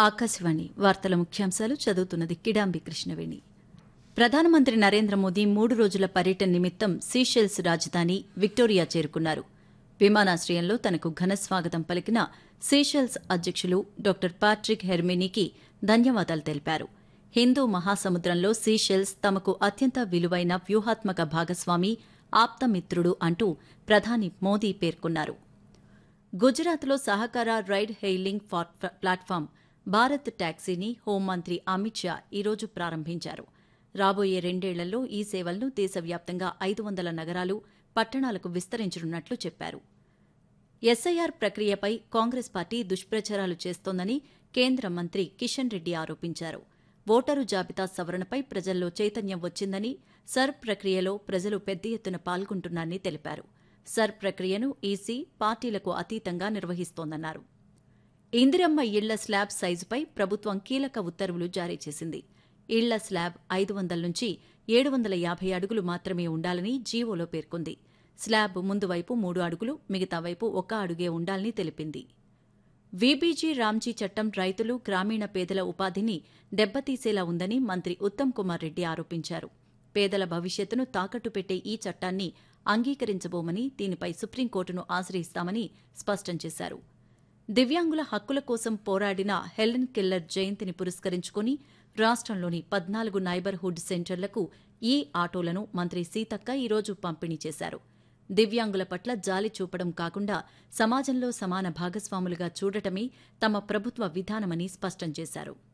ఆకాశవాణి వార్తల ముఖ్యాంశాలు చదువుతున్నది కిడాంబి కృష్ణవేణి ప్రధానమంత్రి నరేంద్ర మోదీ మూడు రోజుల పర్యటన నిమిత్తం సీషెల్స్ రాజధాని విక్టోరియా చేరుకున్నారు విమానాశ్రయంలో తనకు ఘన స్వాగతం పలికిన సీషెల్స్ అధ్యక్షులు డాక్టర్ పాట్రిక్ హెర్మినీకి ధన్యవాదాలు తెలిపారు హిందూ మహాసముద్రంలో సీషెల్స్ తమకు అత్యంత విలువైన వ్యూహాత్మక భాగస్వామి ఆప్తమిత్రుడు అంటూ ప్రధాని మోదీ పేర్కొన్నారు గుజరాత్లో సహకార రైడ్ హెయిలింగ్ ప్లాట్ఫామ్ భారత్ టాక్సీని హోంమంత్రి అమిత్ షా ఈరోజు ప్రారంభించారు రాబోయే రెండేళ్లలో ఈ సేవలను దేశవ్యాప్తంగా ఐదు వందల నగరాలు పట్టణాలకు విస్తరించనున్నట్లు చెప్పారు ఎస్ఐఆర్ ప్రక్రియపై కాంగ్రెస్ పార్టీ దుష్ప్రచారాలు చేస్తోందని కేంద్ర మంత్రి కిషన్ రెడ్డి ఆరోపించారు ఓటరు జాబితా సవరణపై ప్రజల్లో చైతన్యం వచ్చిందని సర్ ప్రక్రియలో ప్రజలు పెద్ద ఎత్తున పాల్గొంటున్నారని తెలిపారు సర్ ప్రక్రియను ఈసీ పార్టీలకు అతీతంగా నిర్వహిస్తోందన్నారు ఇందిరమ్మ ఇళ్ల స్లాబ్ సైజుపై ప్రభుత్వం కీలక ఉత్తర్వులు జారీ చేసింది ఇళ్ల స్లాబ్ ఐదు వందల నుంచి ఏడు వందల యాభై అడుగులు మాత్రమే ఉండాలని జీవోలో పేర్కొంది స్లాబ్ ముందు వైపు మూడు అడుగులు మిగతా వైపు ఒక అడుగే ఉండాలని తెలిపింది వీబీజీ రామ్జీ చట్టం రైతులు గ్రామీణ పేదల ఉపాధిని దెబ్బతీసేలా ఉందని మంత్రి ఉత్తమ్ కుమార్ రెడ్డి ఆరోపించారు పేదల భవిష్యత్తును తాకట్టు పెట్టే ఈ చట్టాన్ని అంగీకరించబోమని దీనిపై సుప్రీంకోర్టును ఆశ్రయిస్తామని స్పష్టం చేశారు దివ్యాంగుల హక్కుల కోసం పోరాడిన హెలెన్ కిల్లర్ జయంతిని పురస్కరించుకుని రాష్ట్రంలోని పద్నాలుగు నైబర్హుడ్ సెంటర్లకు ఈ ఆటోలను మంత్రి సీతక్క ఈరోజు పంపిణీ చేశారు దివ్యాంగుల పట్ల జాలి చూపడం కాకుండా సమాజంలో సమాన భాగస్వాములుగా చూడటమే తమ ప్రభుత్వ విధానమని స్పష్టం చేశారు